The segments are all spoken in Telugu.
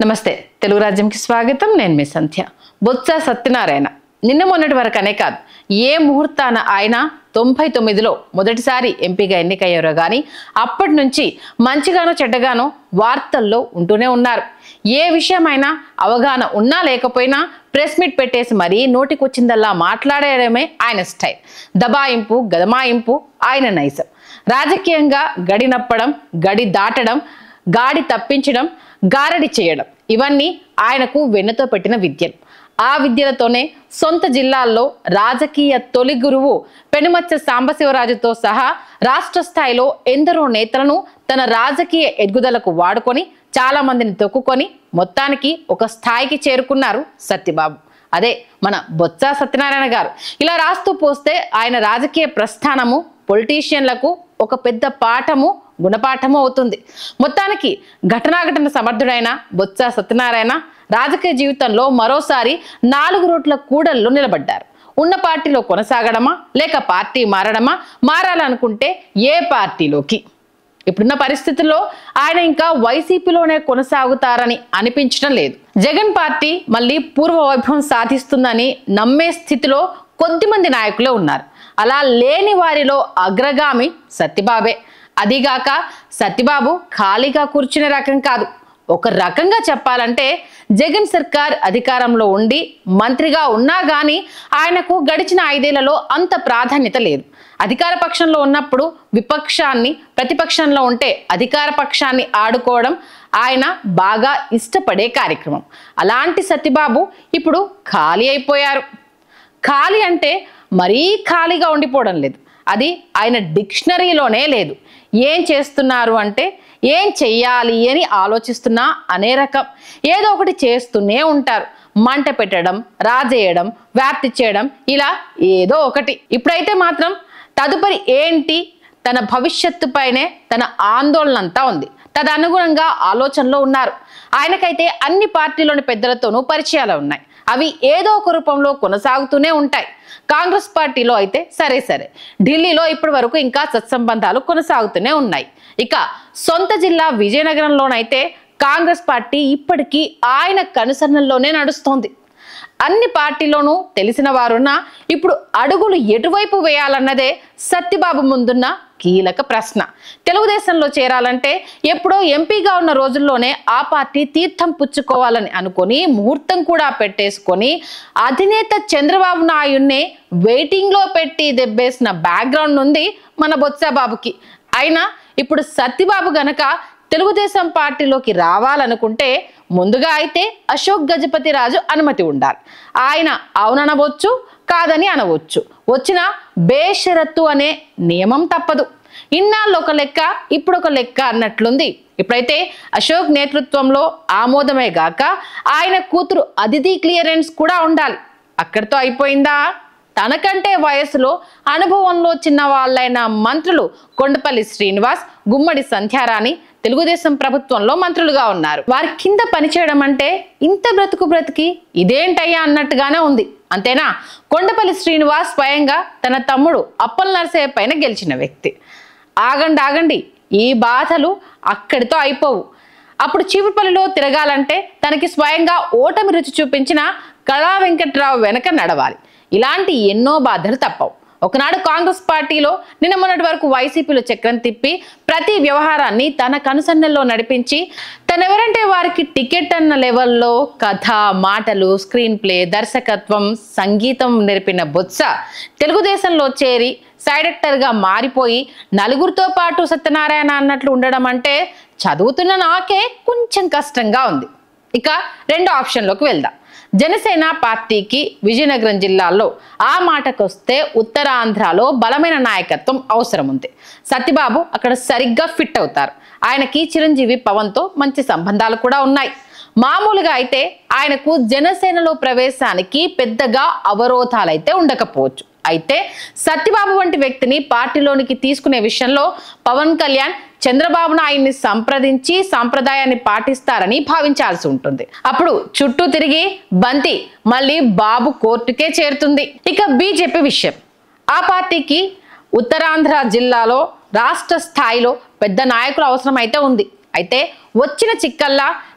నమస్తే తెలుగు రాజ్యంకి స్వాగతం నేను మీ సంధ్య బొత్స సత్యనారాయణ నిన్న మొన్నటి వరకనే కాదు ఏ ముహూర్తాన ఆయన తొంభై తొమ్మిదిలో మొదటిసారి ఎంపీగా ఎన్నికయ్యారో కానీ అప్పటి నుంచి మంచిగానో చెడ్డగానో వార్తల్లో ఉంటూనే ఉన్నారు ఏ విషయమైనా అవగాహన ఉన్నా లేకపోయినా ప్రెస్ మీట్ పెట్టేసి మరీ నోటికొచ్చిందల్లా మాట్లాడేయడమే ఆయన స్టైల్ దబాయింపు గదమాయింపు ఆయన నైజం రాజకీయంగా గడి నప్పడం గడి దాటడం గాడి తప్పించడం గారడి చేయడం ఇవన్నీ ఆయనకు వెన్నతో పెట్టిన విద్యలు ఆ విద్యలతోనే సొంత జిల్లాల్లో రాజకీయ తొలి గురువు పెనుమచ్చ సాంబశివరాజుతో సహా రాష్ట్ర స్థాయిలో ఎందరో నేతలను తన రాజకీయ ఎదుగుదలకు వాడుకొని చాలా మందిని తొక్కుకొని మొత్తానికి ఒక స్థాయికి చేరుకున్నారు సత్యబాబు అదే మన బొత్స సత్యనారాయణ గారు ఇలా రాస్తూ పోస్తే ఆయన రాజకీయ ప్రస్థానము పొలిటీషియన్లకు ఒక పెద్ద పాఠము గుణపాఠము అవుతుంది మొత్తానికి ఘటనాఘటన సమర్థుడైన బొత్స సత్యనారాయణ రాజకీయ జీవితంలో మరోసారి నాలుగు రోడ్ల కూడల్లో నిలబడ్డారు ఉన్న పార్టీలో కొనసాగడమా లేక పార్టీ మారడమా మారాలనుకుంటే ఏ పార్టీలోకి ఇప్పుడున్న పరిస్థితుల్లో ఆయన ఇంకా వైసీపీలోనే కొనసాగుతారని అనిపించడం లేదు జగన్ పార్టీ మళ్ళీ పూర్వ వైభవం సాధిస్తుందని నమ్మే స్థితిలో కొద్దిమంది నాయకులే ఉన్నారు అలా లేని వారిలో అగ్రగామి సత్యబాబే అదిగాక సత్యబాబు ఖాళీగా కూర్చునే రకం కాదు ఒక రకంగా చెప్పాలంటే జగన్ సర్కార్ అధికారంలో ఉండి మంత్రిగా ఉన్నా కానీ ఆయనకు గడిచిన ఐదేళ్లలో అంత ప్రాధాన్యత లేదు అధికార పక్షంలో ఉన్నప్పుడు విపక్షాన్ని ప్రతిపక్షంలో ఉంటే అధికార పక్షాన్ని ఆడుకోవడం ఆయన బాగా ఇష్టపడే కార్యక్రమం అలాంటి సత్యబాబు ఇప్పుడు ఖాళీ అయిపోయారు ఖాళీ అంటే మరీ ఖాళీగా ఉండిపోవడం లేదు అది ఆయన డిక్షనరీలోనే లేదు ఏం చేస్తున్నారు అంటే ఏం చెయ్యాలి అని ఆలోచిస్తున్నా అనే రకం ఏదో ఒకటి చేస్తూనే ఉంటారు మంట పెట్టడం రాజేయడం వ్యాప్తి చేయడం ఇలా ఏదో ఒకటి ఇప్పుడైతే మాత్రం తదుపరి ఏంటి తన భవిష్యత్తు పైనే తన ఆందోళన అంతా ఉంది తదనుగుణంగా ఆలోచనలో ఉన్నారు ఆయనకైతే అన్ని పార్టీలోని పెద్దలతోనూ పరిచయాలు ఉన్నాయి అవి ఏదో ఒక రూపంలో కొనసాగుతూనే ఉంటాయి కాంగ్రెస్ పార్టీలో అయితే సరే సరే ఢిల్లీలో ఇప్పటి వరకు ఇంకా సత్సంబంధాలు కొనసాగుతూనే ఉన్నాయి ఇక సొంత జిల్లా విజయనగరంలోనైతే కాంగ్రెస్ పార్టీ ఇప్పటికీ ఆయన కనుసరణల్లోనే నడుస్తోంది అన్ని పార్టీలోనూ తెలిసిన వారున్నా ఇప్పుడు అడుగులు ఎటువైపు వేయాలన్నదే సత్యబాబు ముందున్న కీలక ప్రశ్న తెలుగుదేశంలో చేరాలంటే ఎప్పుడో ఎంపీగా ఉన్న రోజుల్లోనే ఆ పార్టీ తీర్థం పుచ్చుకోవాలని అనుకొని ముహూర్తం కూడా పెట్టేసుకొని అధినేత చంద్రబాబు నాయుడినే వెయిటింగ్లో పెట్టి దెబ్బేసిన బ్యాక్గ్రౌండ్ ఉంది మన బొత్సబాబుకి అయినా ఇప్పుడు సత్యబాబు గనక తెలుగుదేశం పార్టీలోకి రావాలనుకుంటే ముందుగా అయితే అశోక్ గజపతి రాజు అనుమతి ఉండాలి ఆయన అవుననవచ్చు కాదని అనవచ్చు వచ్చిన బేషరత్తు అనే నియమం తప్పదు ఇన్నాళ్ళు ఒక లెక్క ఇప్పుడు ఒక లెక్క అన్నట్లుంది ఇప్పుడైతే అశోక్ నేతృత్వంలో ఆమోదమే గాక ఆయన కూతురు అదితి క్లియరెన్స్ కూడా ఉండాలి అక్కడితో అయిపోయిందా తనకంటే వయసులో అనుభవంలో చిన్న వాళ్ళైన మంత్రులు కొండపల్లి శ్రీనివాస్ గుమ్మడి సంధ్యారాణి తెలుగుదేశం ప్రభుత్వంలో మంత్రులుగా ఉన్నారు వారి కింద పనిచేయడం అంటే ఇంత బ్రతుకు బ్రతికి ఇదేంటయ్యా అన్నట్టుగానే ఉంది అంతేనా కొండపల్లి శ్రీనివాస్ స్వయంగా తన తమ్ముడు అప్పల నరసయ్య పైన గెలిచిన వ్యక్తి ఆగండి ఆగండి ఈ బాధలు అక్కడితో అయిపోవు అప్పుడు చీపుపల్లిలో తిరగాలంటే తనకి స్వయంగా ఓటమి రుచి చూపించిన కళా వెంకట్రావు వెనక నడవాలి ఇలాంటి ఎన్నో బాధలు తప్పవు ఒకనాడు కాంగ్రెస్ పార్టీలో నిన్న మొన్నటి వరకు వైసీపీలో చక్రం తిప్పి ప్రతి వ్యవహారాన్ని తన కనుసన్నల్లో నడిపించి తనెవరంటే వారికి టికెట్ అన్న లెవెల్లో కథ మాటలు స్క్రీన్ ప్లే దర్శకత్వం సంగీతం నేర్పిన బొత్స తెలుగుదేశంలో చేరి సైడక్టర్గా మారిపోయి నలుగురితో పాటు సత్యనారాయణ అన్నట్లు ఉండడం అంటే చదువుతున్న నాకే కొంచెం కష్టంగా ఉంది ఇక రెండో ఆప్షన్లోకి వెళ్దాం జనసేన పార్టీకి విజయనగరం జిల్లాలో ఆ మాటకొస్తే ఉత్తరాంధ్రలో బలమైన నాయకత్వం అవసరం ఉంది సత్యబాబు అక్కడ సరిగ్గా ఫిట్ అవుతారు ఆయనకి చిరంజీవి పవన్తో మంచి సంబంధాలు కూడా ఉన్నాయి మామూలుగా అయితే ఆయనకు జనసేనలో ప్రవేశానికి పెద్దగా అవరోధాలైతే ఉండకపోవచ్చు అయితే సత్యబాబు వంటి వ్యక్తిని పార్టీలోనికి తీసుకునే విషయంలో పవన్ కళ్యాణ్ చంద్రబాబు నాయుడిని సంప్రదించి సాంప్రదాయాన్ని పాటిస్తారని భావించాల్సి ఉంటుంది అప్పుడు చుట్టూ తిరిగి బంతి మళ్ళీ బాబు కోర్టుకే చేరుతుంది ఇక బీజేపీ విషయం ఆ పార్టీకి ఉత్తరాంధ్ర జిల్లాలో రాష్ట్ర స్థాయిలో పెద్ద నాయకుల అవసరం అయితే ఉంది అయితే వచ్చిన చిక్కల్లా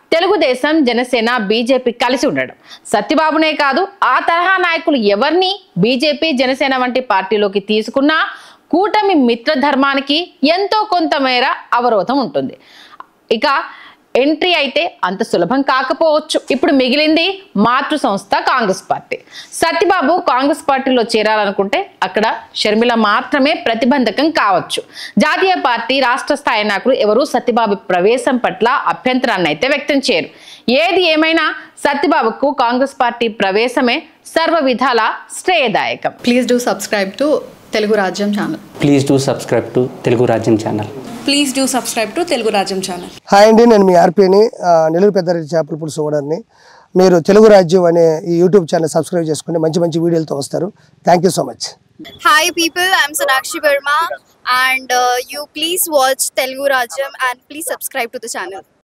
తెలుగుదేశం జనసేన బీజేపీ కలిసి ఉండడం సత్యబాబునే కాదు ఆ తరహా నాయకులు ఎవరిని బీజేపీ జనసేన వంటి పార్టీలోకి తీసుకున్నా కూటమి మిత్రధర్మానికి ఎంతో కొంత మేర అవరోధం ఉంటుంది ఇక ఎంట్రీ అయితే అంత సులభం కాకపోవచ్చు ఇప్పుడు మిగిలింది మాతృ సంస్థ కాంగ్రెస్ పార్టీ సత్యబాబు కాంగ్రెస్ పార్టీలో చేరాలనుకుంటే అక్కడ షర్మిల మాత్రమే ప్రతిబంధకం కావచ్చు జాతీయ పార్టీ రాష్ట్ర స్థాయి నాయకులు ఎవరూ సత్యబాబు ప్రవేశం పట్ల అభ్యంతరాన్ని అయితే వ్యక్తం చేయరు ఏది ఏమైనా సత్యబాబుకు కాంగ్రెస్ పార్టీ ప్రవేశమే సర్వ విధాల శ్రేయదాయకం please do subscribe to Telugu Rajyam channel please do subscribe to Telugu Rajyam channel please do subscribe to Telugu Rajyam channel hi అండి నేను మీ ఆర్పీని ఆ, నెల్లూరు పెద్దారెడ్డి చేపల పులుసు ఓనర్ని మీరు తెలుగు రాజ్యం అనే ఈ యూట్యూబ్ ఛానల్ సబ్స్క్రైబ్ చేసుకుని మంచి మంచి వీడియోలతో వస్తారు thank you so much Hi people, I'm Sonakshi Verma and uh, you please watch Telugu Rajam and please subscribe to the channel.